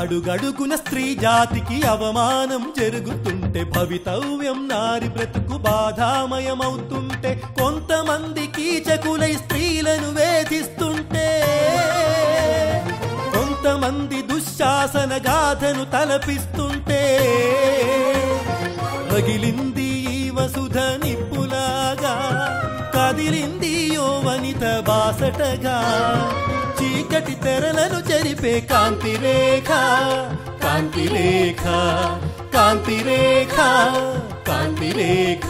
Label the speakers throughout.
Speaker 1: అడుగడుగున స్త్రీ జాతికి అవమానం జరుగుతుంటే భవితవ్యం నారి బ్రతుకు బాధామయమవుతుంటే కొంతమంది కీచకులై స్త్రీలను వేధిస్తుంటే కొంతమంది దుశ్శాసన గాథను తలపిస్తుంటే రగిలింది ఈ వసుధ నిప్పులాగా కదిలింది యో వనిత బాసటగా చీకటి తెరలను చెరిపే కాంతి రేఖ కాంతి రేఖ కాంతి రేఖ కాంతి రేఖ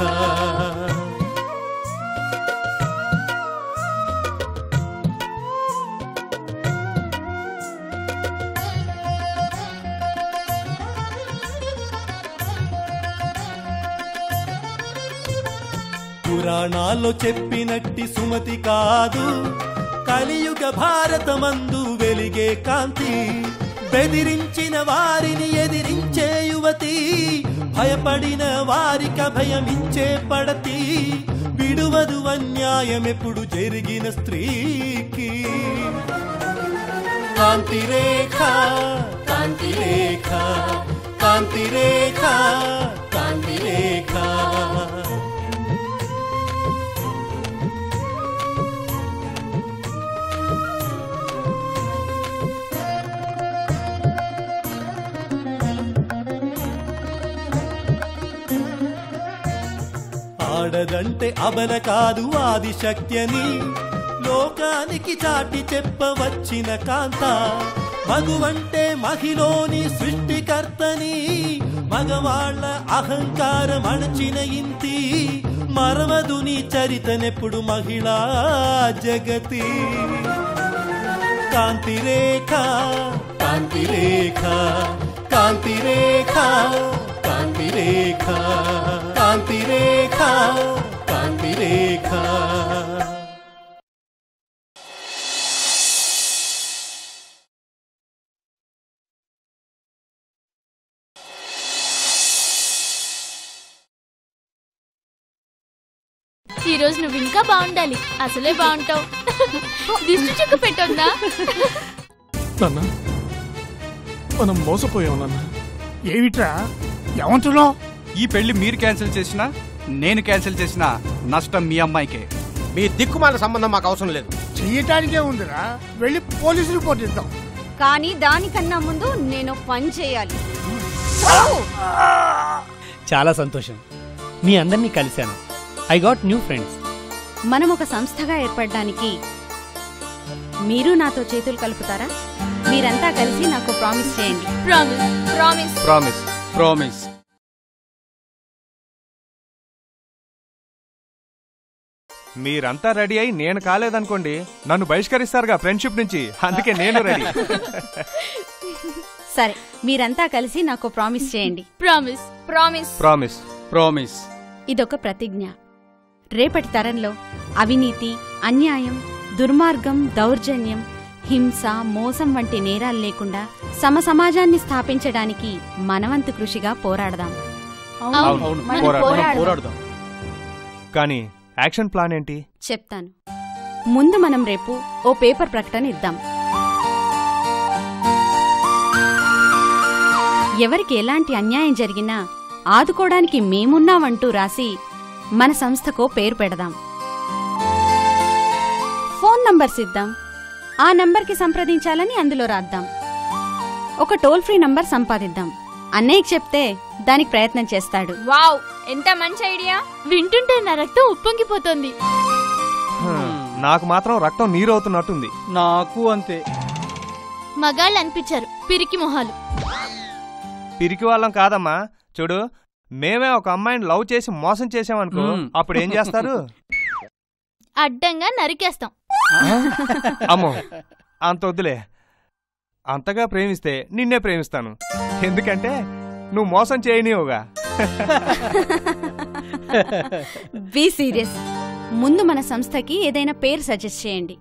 Speaker 1: పురాణాల్లో చెప్పినట్టి సుమతి కాదు కలియుగ భారతమందు వెలిగే కాంతి బెదిరించిన వారిని ఎదిరించే యువతి భయపడిన వారిక భయమిచ్చే పడతి విడువదు అన్యాయమెప్పుడు జరిగిన స్త్రీకి కాంతి రేఖ కాంతి రేఖ కాంతి రేఖ కాంతి రేఖ ఆడదంటే అబల కాదు ఆది శక్త్యని లోకానికి చాటి చెప్పవచ్చిన కాంత మగువంటే మహిలోని సృష్టికర్తని మగవాళ్ల అహంకారం అణచిన ఇంతి మరవదుని చరితనెప్పుడు మహిళా జగతి కాంతి రేఖ కాంతి రేఖ కాంతి రేఖ కాంతి రేఖ కాంతి రేఖ కాంతి రేఖ
Speaker 2: ఈ రోజు నువ్వు ఇంకా బాగుండాలి అసలే బాగుంటావు దిష్టి చుక్క పెట్టొద్దా
Speaker 3: నాన్న మనం మోసపోయాం నాన్న
Speaker 4: ఏమిట్రా ఏమంటున్నావు
Speaker 5: ఈ పెళ్లి మీరు క్యాన్సిల్ చేసినా నేను క్యాన్సిల్ చేసినా నష్టం మీ అమ్మాయికే
Speaker 6: మీ దిక్కుమాల సంబంధం మాకు అవసరం లేదు
Speaker 4: చెయ్యటానికే ఉందిరా వెళ్ళి పోలీసు రిపోర్ట్ ఇద్దాం
Speaker 7: కానీ దానికన్నా ముందు నేను పని చేయాలి
Speaker 8: చాలా సంతోషం మీ అందరినీ కలిశాను ఐ గాట్ న్యూ ఫ్రెండ్స్
Speaker 7: మనం ఒక సంస్థగా ఏర్పడడానికి మీరు నాతో చేతులు కలుపుతారా మీరంతా కలిసి నాకు ప్రామిస్ చేయండి
Speaker 2: ప్రామిస్ ప్రామిస్
Speaker 5: ప్రామిస్ ప్రామిస్
Speaker 9: మీరంతా రెడీ అయి నేను కాలేదనుకోండి నన్ను బహిష్కరిస్తారుగా ఫ్రెండ్షిప్ నుంచి అందుకే నేను రెడీ
Speaker 7: సరే మీరంతా కలిసి నాకు ప్రామిస్ చేయండి
Speaker 2: ప్రామిస్ ప్రామిస్
Speaker 9: ప్రామిస్
Speaker 5: ప్రామిస్
Speaker 7: ఇదొక ప్రతిజ్ఞ రేపటి తరంలో అవినీతి అన్యాయం దుర్మార్గం దౌర్జన్యం హింస మోసం వంటి నేరాలు లేకుండా సమ సమాజాన్ని స్థాపించడానికి మనవంతు కృషిగా పోరాడదాం
Speaker 2: అవును,
Speaker 5: అవును
Speaker 2: మనం
Speaker 5: పోరాడదాం
Speaker 2: పోరాడదాం.
Speaker 5: పోరాడదాం
Speaker 9: కానీ యాక్షన్ ప్లాన్ ఏంటి
Speaker 7: చెప్తాను ముందు మనం రేపు ఓ పేపర్ ప్రకటన ఇద్దాం ఎవరికి ఎలాంటి అన్యాయం జరిగినా ఆదుకోవడానికి మేమున్నామంటూ రాసి మన సంస్థకో పేరు పెడదాం ఫోన్ నంబర్స్ ఇద్దాం ఆ నంబర్కి సంప్రదించాలని అందులో రాద్దాం ఒక టోల్ ఫ్రీ నంబర్ సంపాదిద్దాం అన్నయ్యకి చెప్తే దానికి ప్రయత్నం చేస్తాడు
Speaker 2: వావ్ ఎంత మంచి ఐడియా వింటుంటే నా రక్తం ఉప్పొంగిపోతోంది
Speaker 9: హ్మ్, నాకు మాత్రం రక్తం నీరవుతున్నట్టుంది
Speaker 5: నాకు అంతే
Speaker 2: మగాళ్ళు అనిపించారు పిరికి మొహాలు
Speaker 9: పిరికి వాళ్ళం కాదమ్మా చూడు మేమే ఒక అమ్మాయిని లవ్ చేసి మోసం చేసామనుకో
Speaker 5: మ్మ్.
Speaker 9: అప్పుడు ఏం చేస్తారు
Speaker 2: అడ్డంగా నరికేస్తాం
Speaker 9: అమ్మో అంత వద్దులే అంతగా ప్రేమిస్తే నిన్నే ప్రేమిస్తాను ఎందుకంటే నువ్వు మోసం చేయనివుగా
Speaker 7: బీ సీరియస్ ముందు మన సంస్థకి ఏదైనా పేరు సజెస్ట్ చేయండి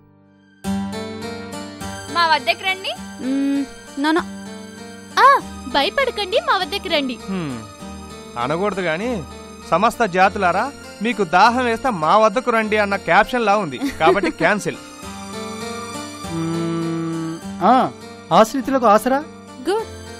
Speaker 2: మా వద్దకు రండి
Speaker 7: మ్మ్, నోనో
Speaker 2: ఆ భయపడకండి మా వద్దకు రండి
Speaker 9: హ్మ్, అనకూడదు గాని సమస్త జాతులారా మీకు దాహం వేస్తే మా వద్దకు రండి అన్న క్యాప్షన్ లా ఉంది కాబట్టి క్యాన్సిల్
Speaker 10: మ్మ్, ఆ, ఆశ్రితులకు ఆసరా
Speaker 7: గుడ్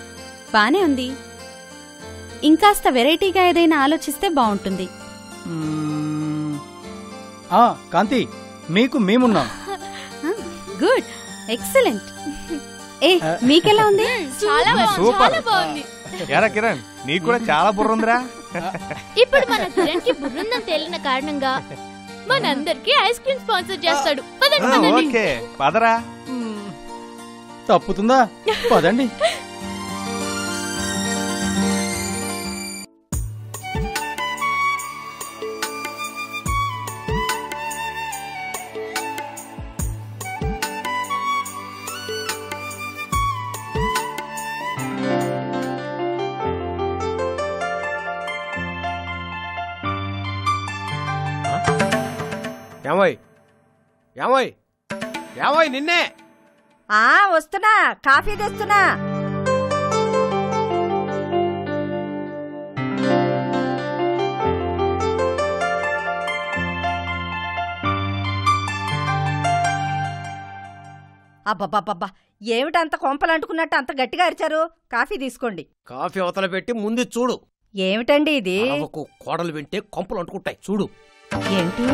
Speaker 7: బానే ఉంది ఇంకాస్త వెరైటీగా ఏదైనా ఆలోచిస్తే బాగుంటుంది
Speaker 10: మ్మ్. ఆ, కాంతి మీకు మేమున్నాం
Speaker 7: గుడ్ ఎక్సలెంట్ ఏ మీకెలా ఉంది
Speaker 2: చాలా బాగుంది
Speaker 9: సూపర్.
Speaker 2: చాలా బాగుంది
Speaker 9: ఎరా కిరణ్ నీకు కూడా చాలా బుర్ర ఉందిరా
Speaker 2: ఇప్పుడు మన కిరణ్ కి బుర్రుందని తేలిన కారణంగా మనందరికి ఐస్ క్రీమ్ స్పాన్సర్ చేస్తాడు పదండి
Speaker 9: ఆ,
Speaker 2: పదండి
Speaker 9: ఓకే పదరా
Speaker 10: తప్పుతుందా పదండి
Speaker 6: ఏమోయ్ ఏమోయ్ ఏమోయ్ నిన్నే
Speaker 11: ఆ వస్తున్నా కాఫీ తెస్తున్నా అబ్బబ్బబ్బబ్బా ఏమిటంత కొంపలు అంటుకున్నట్టు అంత గట్టిగా అరిచారు కాఫీ తీసుకోండి
Speaker 6: కాఫీ అవతల పెట్టి ముందు చూడు
Speaker 11: ఏమిటండి ఇది
Speaker 6: ఆవకు కోడలు వింటే కొంపలు అంటుకుంటాయి చూడు
Speaker 11: ఏంటి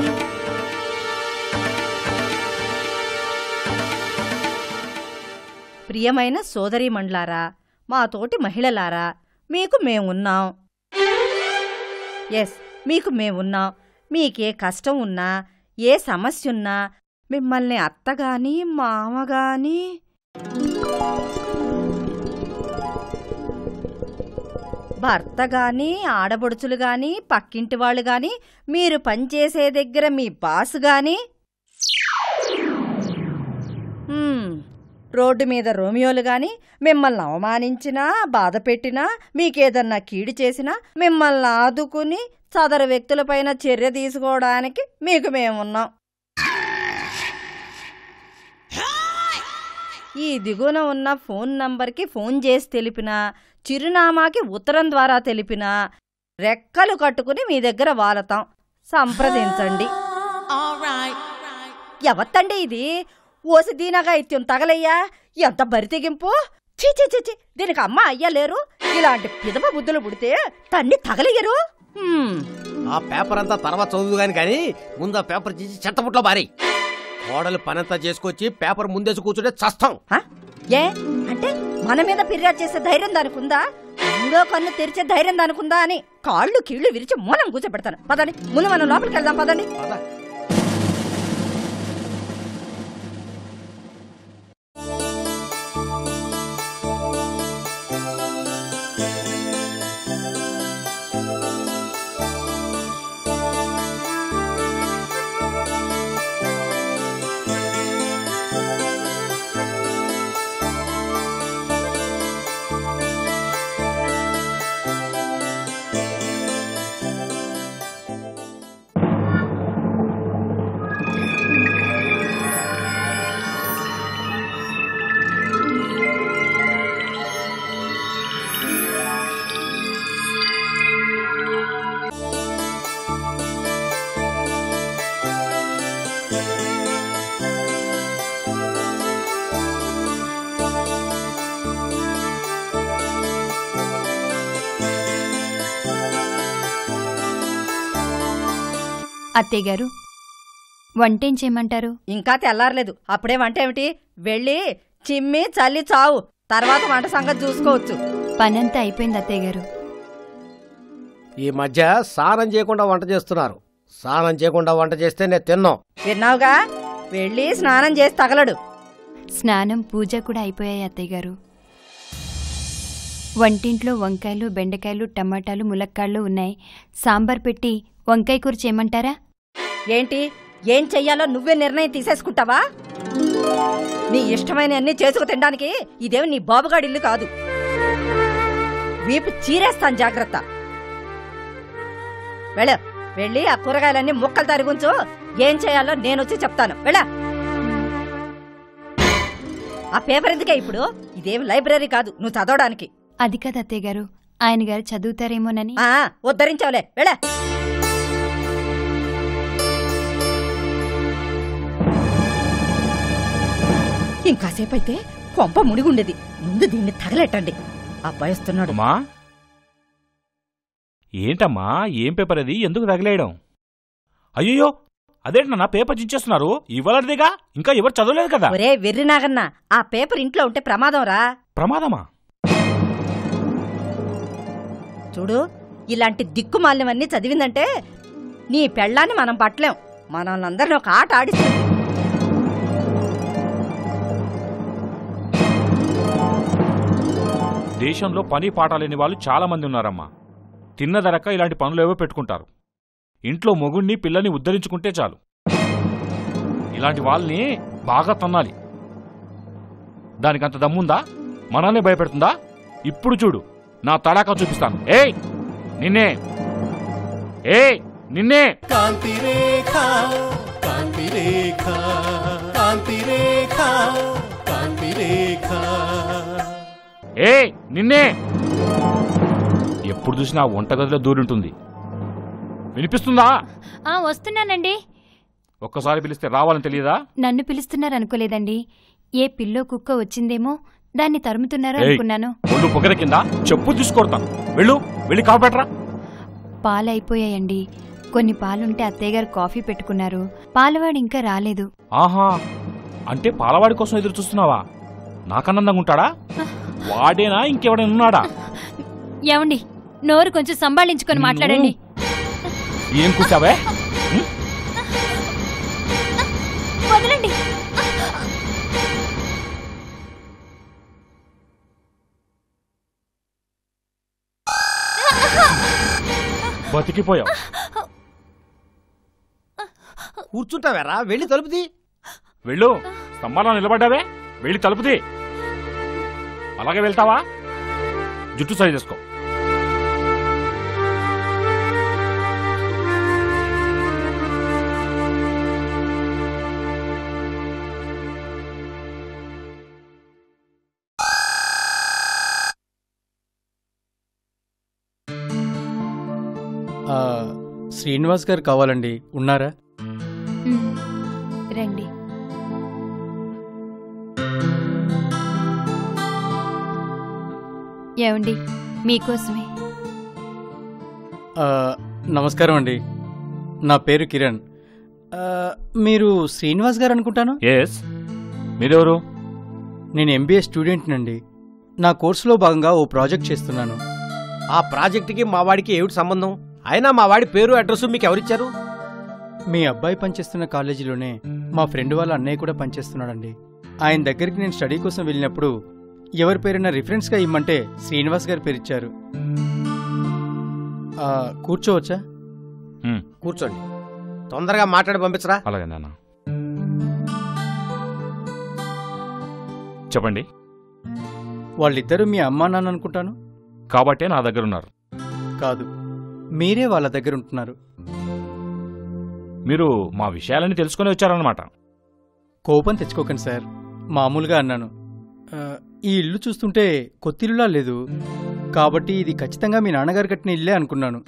Speaker 11: ప్రియమైన సోదరీ మండలారా మా తోటి మహిళలారా మీకు మేమున్నాం ఎస్ మీకు మేమున్నాం మీకే కష్టం ఉన్నా ఏ సమస్య ఉన్నా మిమ్మల్ని అత్తగాని మామగాని భర్త గాని ఆడబడుచులు గాని పక్కింటి వాళ్ళు గాని మీరు పనిచేసే దగ్గర మీ బాస్ గాని హ్మ్, రోడ్డు మీద రోమియోలు గాని మిమ్మల్ని అవమానించినా బాధ పెట్టినా మీకేదన్నా కీడు చేసినా మిమ్మల్ని ఆదుకుని సదరు వ్యక్తులపైన చర్య తీసుకోవడానికి మీకు మేమున్నాం ఈ దిగువన ఉన్న ఫోన్ నంబర్కి ఫోన్ చేసి తెలిపినా చిరునామాకి ఉత్తరం ద్వారా తెలిపినా రెక్కలు కట్టుకుని మీ దగ్గర వాలతాం సంప్రదించండి ఎవత్తండి ఇది ఓసి దీనగా ఇత్యం తగలయ్యా ఎంత బరితెగింపు చీ చీ చీ చీ దీనికి అమ్మ అయ్యా లేరు ఇలాంటి పిదప బుద్ధులు పుడితే తన్ని తగలయ్యరు హ్మ్.
Speaker 6: ఆ పేపర్ అంతా తర్వాత చదువు గాని కానీ ముందు ఆ పేపర్ తీసి చెత్తపుట్లో బారి కోడలు పనంతా చేసుకొచ్చి పేపర్ ముందేసి కూర్చుంటే చస్తాం
Speaker 11: హ? ఏ అంటే మన మీద ఫిర్యాదు చేసే ధైర్యం దానికుందా మూడో కన్ను తెరిచే ధైర్యం దానికుందా అని కాళ్ళు కీళ్లు విరిచి మూలం కూర్చోబెడతాను పదండి ముందు మనం లోపలికి వెళ్దాం పదండి
Speaker 12: అత్తయ్య గారు వంటేం చేయమంటారు
Speaker 11: ఇంకా తెల్లారలేదు అప్పుడే వంట ఏమిటి వెళ్ళి చిమ్మి చల్లి చావు తర్వాత వంట సంగతి చూసుకోవచ్చు
Speaker 12: పనంతా అయిపోయింది అత్తయ్య గారు
Speaker 6: ఈ మధ్య స్నానం చేయకుండా వంట చేస్తున్నారు స్నానం చేయకుండా వంట చేస్తే నేను తిన్నాం
Speaker 11: విన్నావుగా వెళ్ళి స్నానం చేసి తగలడు
Speaker 12: స్నానం పూజ కూడా అయిపోయాయి అత్తయ్య గారు వంటింట్లో వంకాయలు బెండకాయలు టమాటాలు ములక్కాళ్ళు ఉన్నాయి సాంబార్ పెట్టి వంకాయ కూర చేయమంటారా
Speaker 11: ఏంటి ఏం చెయ్యాలో నువ్వే నిర్ణయం తీసేసుకుంటావా నీ ఇష్టమైన అన్ని చేసుకు తినడానికి ఇదేమి నీ బాబుగాడి ఇల్లు కాదు వీపు చీరేస్తాను జాగ్రత్త వెళ్ళ వెళ్ళి ఆ కూరగాయలన్నీ ముక్కలు తరిగుంచు ఏం చేయాలో నేను వచ్చి చెప్తాను వెళ్ళ ఆ పేపర్ ఎందుకే ఇప్పుడు ఇదేం లైబ్రరీ కాదు నువ్వు చదవడానికి
Speaker 12: అది కాదు అత్తయ్య గారు ఆయన గారు చదువుతారేమోనని
Speaker 11: ఆ ఉద్ధరించావులే వెళ్ళ ఇంకాసేపు అయితే కొంప మునిగుండేది ముందు దీన్ని తగలెట్టండి అబ్బాయి వస్తున్నాడు
Speaker 13: అమ్మా ఏంటమ్మా ఏం పేపర్ అది ఎందుకు తగిలేయడం అయ్యో అదేంటి నా పేపర్ చించేస్తున్నారు ఇవ్వలేదేగా ఇంకా ఎవరు చదవలేదు కదా
Speaker 11: ఒరే వెర్రి నాగన్న ఆ పేపర్ ఇంట్లో ఉంటే ప్రమాదం రా
Speaker 13: ప్రమాదమా
Speaker 11: చూడు ఇలాంటి దిక్కుమాలినవన్నీ చదివిందంటే నీ పెళ్ళాన్ని మనం పట్టలేం మనల్ని అందరిని ఒక ఆట ఆడిస్తుంది
Speaker 13: దేశంలో పని పాట లేని వాళ్ళు చాలా మంది ఉన్నారమ్మా తిన్నదరక ఇలాంటి పనులు ఏవో పెట్టుకుంటారు ఇంట్లో మొగుణ్ణి పిల్లని ఉద్ధరించుకుంటే చాలు ఇలాంటి వాళ్ళని బాగా తన్నాలి దానికంత దమ్ముందా మనల్ని భయపెడుతుందా ఇప్పుడు చూడు నా తడాకా చూపిస్తాను ఏయ్ నిన్నే ఏయ్ నిన్నే
Speaker 1: కాంతి రేఖ కాంతి రేఖ కాంతి రేఖ కాంతి రేఖ
Speaker 13: ఏ నిన్నే ఎప్పుడు చూసినా ఆ వంటగదిలో దూరుంటుంది వినిపిస్తుందా
Speaker 12: ఆ వస్తున్నానండి
Speaker 13: ఒక్కసారి పిలిస్తే రావాలని తెలియదా
Speaker 12: నన్ను పిలుస్తున్నారనుకోలేదండి ఏ పిల్లో కుక్క వచ్చిందేమో దాన్ని తరుముతున్నారో
Speaker 13: ఏయ్,
Speaker 12: అనుకున్నాను
Speaker 13: ఒళ్ళు పొగర కింద చెప్పు తీసుకొడతాను వెళ్ళు వెళ్ళి కాపట్రా
Speaker 12: పాలు అయిపోయాయండి కొన్ని పాలుంటే అత్తయ్య గారు కాఫీ పెట్టుకున్నారు పాలవాడు ఇంకా రాలేదు
Speaker 13: ఆహా అంటే పాలవాడి కోసం ఎదురు చూస్తున్నావా నాకన్నందంగా ఉంటాడా వాడేనా ఇంకెవడైనా ఉన్నాడా
Speaker 12: ఏమండి నోరు కొంచెం సంభాళించుకొని మాట్లాడండి
Speaker 13: ఏం కూర్చావే
Speaker 12: వదలండి
Speaker 13: బతికిపోయావు
Speaker 6: కూర్చుంటావేరా వెళ్ళి తలుపుది
Speaker 13: వెళ్ళు స్తంభాలను నిలబడ్డావే వెళ్ళి తలుపుది అలాగే వెళ్తావా జుట్టు సరి చేసుకో
Speaker 10: ఆ, శ్రీనివాస్ గారు కావాలండి ఉన్నారా
Speaker 12: ఉమ్, రండి ఏమండి మీకోసమే
Speaker 10: ఆ, నమస్కారం అండి నా పేరు కిరణ్ ఆ, మీరు శ్రీనివాస్ గారు అనుకుంటాను
Speaker 13: ఎస్ మీరెవరు
Speaker 10: నేను ఎంబీఏ స్టూడెంట్నండి నా కోర్సులో భాగంగా ఓ ప్రాజెక్ట్ చేస్తున్నాను
Speaker 6: ఆ ప్రాజెక్టుకి మా వాడికి ఏమిటి సంబంధం అయినా మా వాడి పేరు అడ్రస్ మీకు ఎవరిచ్చారు
Speaker 10: మీ అబ్బాయి పనిచేస్తున్న కాలేజీలోనే మా ఫ్రెండ్ వాళ్ళ అన్నయ్య కూడా పనిచేస్తున్నాడండి ఆయన దగ్గరికి నేను స్టడీ కోసం వెళ్ళినప్పుడు ఎవరి పేరైనా రిఫరెన్స్గా ఇమ్మంటే శ్రీనివాస్ గారి పేరు ఇచ్చారు ఆ, కూర్చోవచ్చా
Speaker 6: కూర్చోండి తొందరగా మాట్లాడి పంపించరా
Speaker 13: అలాగే నాన్న చెప్పండి
Speaker 10: వాళ్ళిద్దరూ మీ అమ్మా నాన్న అనుకుంటాను
Speaker 13: కాబట్టే నా దగ్గర ఉన్నారు
Speaker 10: కాదు మీరే వాళ్ళ దగ్గర ఉంటున్నారు
Speaker 13: మీరు మా విషయాలన్నీ తెలుసుకొని వచ్చారన్నమాట
Speaker 10: కోపం తెచ్చుకోకండి సార్ మామూలుగా అన్నాను ఆ, ఈ ఇల్లు చూస్తుంటే కొత్తిల్లులా లేదు కాబట్టి ఇది ఖచ్చితంగా మీ నాన్నగారు కట్టిన ఇల్లే అనుకున్నాను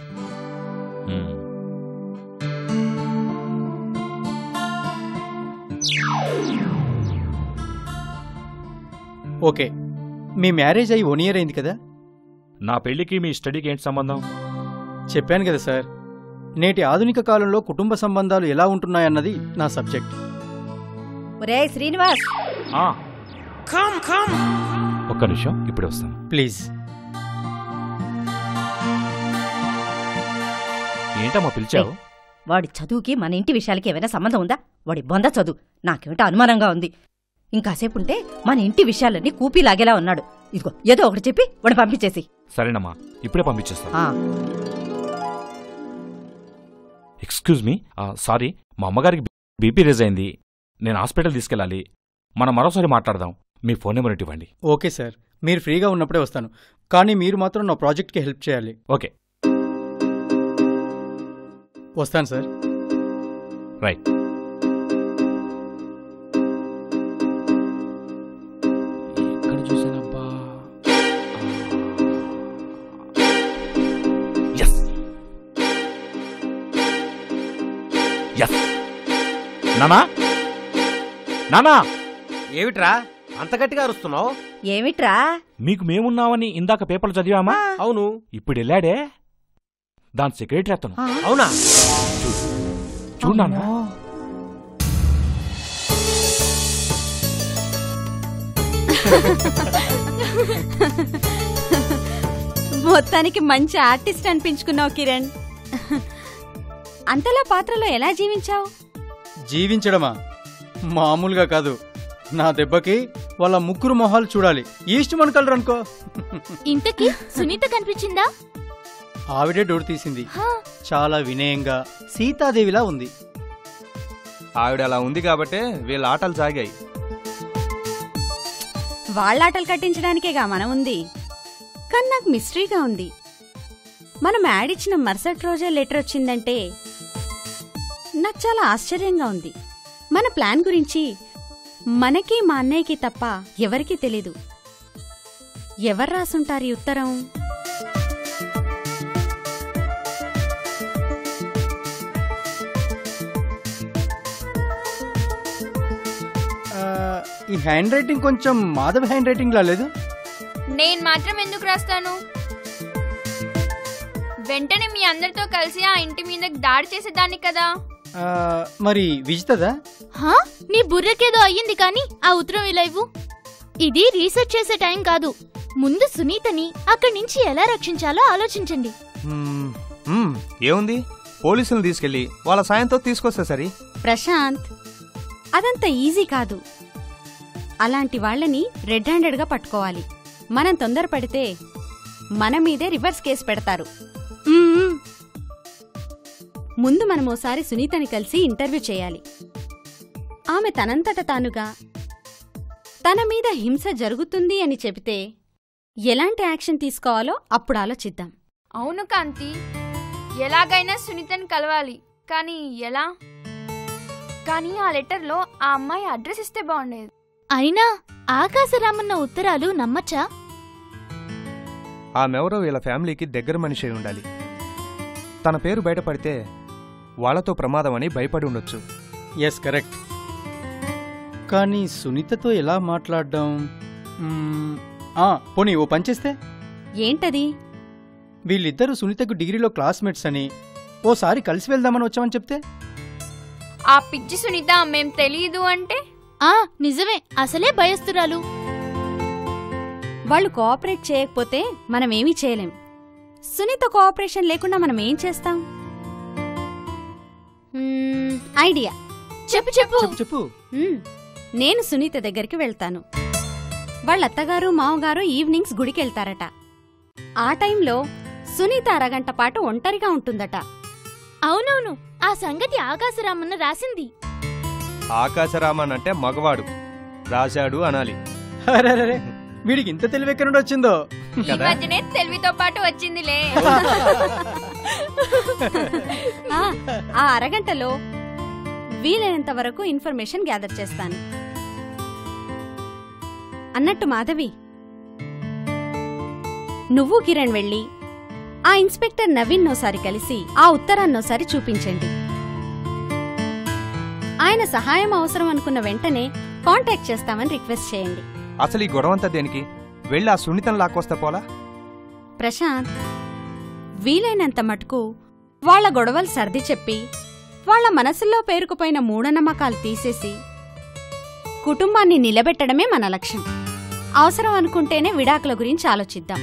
Speaker 10: ఓకే మీ మ్యారేజ్ అయ్యి వన్ ఇయర్ అయింది కదా
Speaker 13: నా పెళ్లికి మీ స్టడీకి ఏంటి సంబంధం
Speaker 10: చెప్పాను కదా సార్ నేటి ఆధునిక కాలంలో కుటుంబ సంబంధాలు ఎలా ఉంటున్నాయన్నది నా సబ్జెక్ట్
Speaker 11: ఒరే శ్రీనివాస్
Speaker 13: ఆ. ఒక్క నిమిషం ఇప్పుడే వస్తాను
Speaker 10: ప్లీజ్
Speaker 13: ఏంటమ్మా పిలిచావు
Speaker 11: వాడి చదువుకి మన ఇంటి విషయాలకి ఏమైనా సంబంధం ఉందా వాడి బొంద చదువు నాకేమిటో అనుమానంగా ఉంది ఇంకాసేపు ఉంటే మన ఇంటి విషయాలన్నీ కూపీ లాగేలా ఉన్నాడు ఇదిగో ఏదో ఒకటి చెప్పి వాడిని పంపించేసి
Speaker 13: సరేనమ్మా ఇప్పుడే పంపించేస్తాను
Speaker 11: ఆ,
Speaker 13: ఎక్స్క్యూజ్ మీ సారీ మా అమ్మగారికి బీపీ రేజ్ అయింది నేను హాస్పిటల్ తీసుకెళ్ళాలి మనం మరోసారి మాట్లాడదాం మీ ఫోన్ నెంబర్ ఇటు ఇవ్వండి
Speaker 10: ఓకే సార్ మీరు ఫ్రీగా ఉన్నప్పుడే వస్తాను కానీ మీరు మాత్రం నా ప్రాజెక్ట్కి హెల్ప్ చేయాలి
Speaker 13: ఓకే
Speaker 10: వస్తాను సార్
Speaker 13: రైట్ ఎక్కడ చూసానబ్బా ఎస్ ఎస్ నానా నానా
Speaker 6: ఏమిట్రా అంత గట్టిగా అరుస్తున్నావు
Speaker 11: ఏమిట్రా
Speaker 13: మీకు మేమున్నామని ఇందాక పేపర్లు చదివామా
Speaker 6: అవును
Speaker 13: ఇప్పుడు వెళ్ళాడే దాని సెక్రటరీ అతను
Speaker 6: అవునా
Speaker 13: చూడు నాన్న
Speaker 7: మొత్తానికి మంచి ఆర్టిస్ట్ అనిపించుకున్నావు కిరణ్ అంతలా పాత్రలో ఎలా జీవించావు
Speaker 10: జీవించడమా మామూలుగా కాదు నా దెబ్బకి వాళ్ళ ముగ్గురు మొహాలు చూడాలి ఈస్ట్ మన కలర్ అనుకో
Speaker 2: ఇంతకీ సునీత కనిపించిందా
Speaker 10: ఆవిడే డోర్ తీసింది
Speaker 2: హా,
Speaker 10: చాలా వినయంగా సీతాదేవిలా ఉంది
Speaker 9: ఆవిడ అలా ఉంది కాబట్టే వీళ్ళ ఆటలు సాగాయి
Speaker 7: వాళ్ళ ఆటలు కట్టించడానికేగా మనం ఉంది కానీ నాకు మిస్టరీగా ఉంది మనం యాడ్ ఇచ్చిన మరుసటి రోజే లెటర్ వచ్చిందంటే నాకు చాలా ఆశ్చర్యంగా ఉంది మన ప్లాన్ గురించి మనకి మా అన్నయ్యకి తప్ప ఎవరికీ తెలీదు ఎవరు రాసుంటారు ఈ ఉత్తరం
Speaker 10: ఆ, ఈ హ్యాండ్ రైటింగ్ కొంచెం మాధవ్ హ్యాండ్ రైటింగ్ లా లేదు
Speaker 14: నేను మాత్రం ఎందుకు రాస్తాను వెంటనే మీ అందరితో కలిసి ఆ ఇంటి మీద దాడి చేసేదాన్ని కదా
Speaker 10: ఆ, మరి విజితదా
Speaker 2: హా? నీ బుర్రకేదో అయ్యింది కానీ ఆ ఉత్తరం ఇలా ఇవ్వు ఇది రీసెర్చ్ చేసే టైం కాదు ముందు సునీతని అక్కడి నుంచి ఎలా రక్షించాలో ఆలోచించండి
Speaker 9: మ్మ్, మ్మ్, ఏముంది పోలీసులను తీసుకెళ్లి వాళ్ళ సాయంతో తీసుకొస్తే సరి
Speaker 7: ప్రశాంత్ అదంత ఈజీ కాదు అలాంటి వాళ్ళని రెడ్ హ్యాండెడ్గా పట్టుకోవాలి మనం తొందరపడితే మన మీదే రివర్స్ కేసు పెడతారు మ్మ్. ముందు మనం ఓసారి సునీతని కలిసి ఇంటర్వ్యూ చేయాలి ఆమె తనంతట తానుగా తన మీద హింస జరుగుతుంది అని చెబితే ఎలాంటి యాక్షన్ తీసుకోవాలో అప్పుడు ఆలోచిద్దాం
Speaker 14: అవును కాంతి ఎలాగైనా సునీతని కలవాలి కానీ ఎలా కానీ ఆ లెటర్లో ఆ అమ్మాయి అడ్రస్ ఇస్తే బాగుండేది
Speaker 2: అయినా ఆకాశరామన్న ఉత్తరాలు నమ్మచ్చా
Speaker 9: ఆమెవరో వీళ్ళ ఫ్యామిలీకి దగ్గర మనిషి అయి ఉండాలి తన పేరు బయటపడితే వాళ్ళతో ప్రమాదం అని భయపడి ఉండొచ్చు
Speaker 10: ఎస్ కరెక్ట్ కానీ సునీతతో ఎలా మాట్లాడడం మ్మ్, ఆ, పోనీ ఓ పనిచేస్తే
Speaker 7: ఏంటది
Speaker 10: వీళ్ళిద్దరూ సునీతకు డిగ్రీలో క్లాస్మేట్స్ అని ఓసారి కలిసి వెళ్దామని వచ్చామని చెప్తే
Speaker 14: ఆ పిచ్చి సునీత మేం తెలియదు అంటే
Speaker 2: ఆ నిజమే అసలే భయస్తురాలు
Speaker 7: వాళ్ళు కోఆపరేట్ చేయకపోతే మనమేమీ చేయలేం సునీత కోఆపరేషన్ లేకుండా మనం ఏం చేస్తాం మ్మ్, ఐడియా
Speaker 2: చెప్పు చెప్పు
Speaker 10: చెప్పు చెప్పు
Speaker 7: మ్మ్, నేను సునీత దగ్గరికి వెళ్తాను వాళ్ళ అత్తగారు మామగారు ఈవినింగ్స్ గుడికి వెళ్తారట ఆ టైంలో సునీత అరగంట పాటు ఒంటరిగా ఉంటుందట
Speaker 2: అవునవును ఆ సంగతి ఆకాశరామన్న రాసింది
Speaker 9: ఆకాశరామన్ అంటే మగవాడు రాశాడు అనాలి
Speaker 10: అరెరెరె, వీడికి ఇంత తెలివి ఎక్కడి నుండి వచ్చిందో
Speaker 14: ఈ మధ్యనే తెలివితో పాటు వచ్చిందిలే
Speaker 7: ఆ, ఆ అరగంటలో వీలైనంత వరకు ఇన్ఫర్మేషన్ గ్యాదర్ చేస్తాను అన్నట్టు మాధవి నువ్వు కిరణ్ వెళ్ళి ఆ ఇన్స్పెక్టర్ నవీన్ నోసారి కలిసి ఆ ఉత్తరాన్నోసారి చూపించండి ఆయన సహాయం అవసరం అనుకున్న వెంటనే కాంటాక్ట్ చేస్తామని రిక్వెస్ట్ చేయండి
Speaker 9: అసలు ఈ గొడవంతా దేనికి వెళ్ళి ఆ సున్నితం లాక్కొస్తే పోలా
Speaker 7: ప్రశాంత్ వీలైనంత మటుకు వాళ్ళ గొడవలు సర్ది చెప్పి వాళ్ళ మనసుల్లో పేరుకుపోయిన మూఢనమ్మకాలు తీసేసి కుటుంబాన్ని నిలబెట్టడమే మన లక్ష్యం అవసరం అనుకుంటేనే విడాకుల గురించి ఆలోచిద్దాం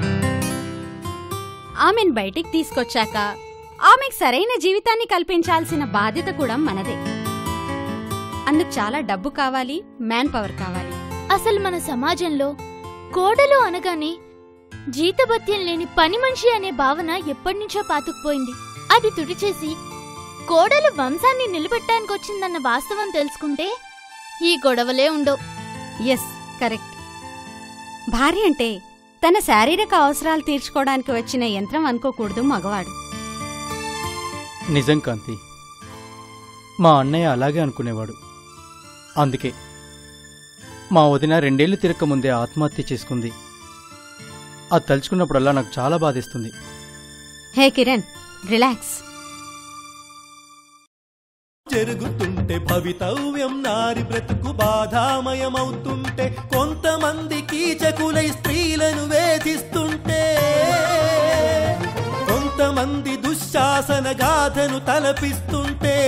Speaker 7: ఆమెను బయటికి తీసుకొచ్చాక ఆమెకు సరైన జీవితాన్ని కల్పించాల్సిన బాధ్యత కూడా మనదే అందుకు చాలా డబ్బు కావాలి మ్యాన్ పవర్ కావాలి
Speaker 2: అసలు మన సమాజంలో కోడలు అనగానే జీతభత్యం లేని పని మనిషి అనే భావన ఎప్పటినుంచో పాతుకుపోయింది అది తుడిచేసి కోడలు వంశాన్ని నిలబెట్టడానికి వచ్చిందన్న వాస్తవం తెలుసుకుంటే ఈ గొడవలే ఉండవు
Speaker 7: ఎస్ కరెక్ట్ భార్య అంటే తన శారీరక అవసరాలు తీర్చుకోవడానికి వచ్చిన యంత్రం అనుకోకూడదు మగవాడు
Speaker 10: నిజం కాంతి మా అన్నయ్య అలాగే అనుకునేవాడు అందుకే మా వదిన రెండేళ్లు తిరక్క ముందే ఆత్మహత్య చేసుకుంది అది తలుచుకున్నప్పుడల్లా నాకు చాలా బాధిస్తుంది
Speaker 7: హే కిరణ్ రిలాక్స్
Speaker 1: జరుగుతుంటే భవితవ్యం నారి బ్రతుకు బాధామయమవుతుంటే కొంతమంది కీచకులై స్త్రీలను వేధిస్తుంటే కొంతమంది దుశ్శాసన గాథను తలపిస్తుంటే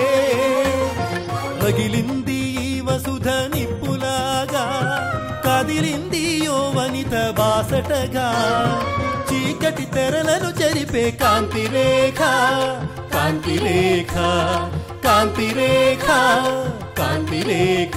Speaker 1: రగిలింది ఈ వసుధ నిప్పులాగా కదిలింది యో వనిత బాసటగా చీకటి తెరలను చెరిపే కాంతి రేఖ కాంతి రేఖ కాంతి రేఖ కాంతి రేఖ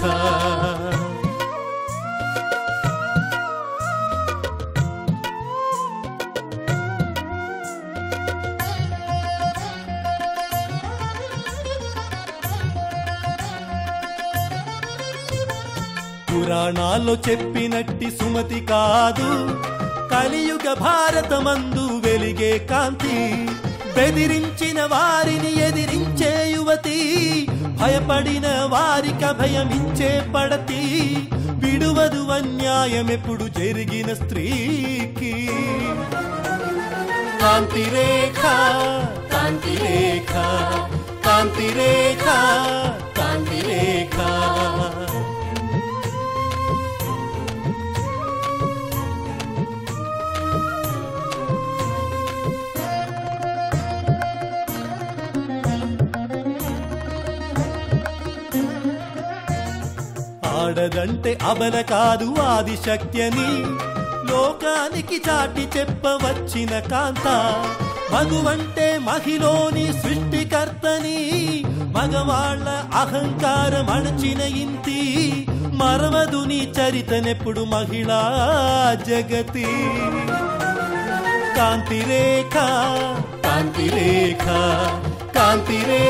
Speaker 1: పురాణాల్లో చెప్పినట్టి సుమతి కాదు కలియుగ భారతమందు వెలిగే కాంతి బెదిరించిన వారిని ఎదిరించే యువతి భయపడిన వారికి భయమిచ్చే పడతి విడువదు అన్యాయమెప్పుడు జరిగిన స్త్రీకి కాంతి రేఖ కాంతి రేఖ కాంతి రేఖ కాంతి రేఖ ఆడదంటే అబల కాదు ఆది శక్త్యని లోకానికి చాటి చెప్పవచ్చిన కాంత మగువంటే మహిలోని సృష్టికర్తని మగవాళ్ల అహంకారం అణచిన ఇంతి మరవదు నీ చరితనెప్పుడు మహిళా జగతి కాంతి రేఖ కాంతి రేఖ కాంతి రేఖ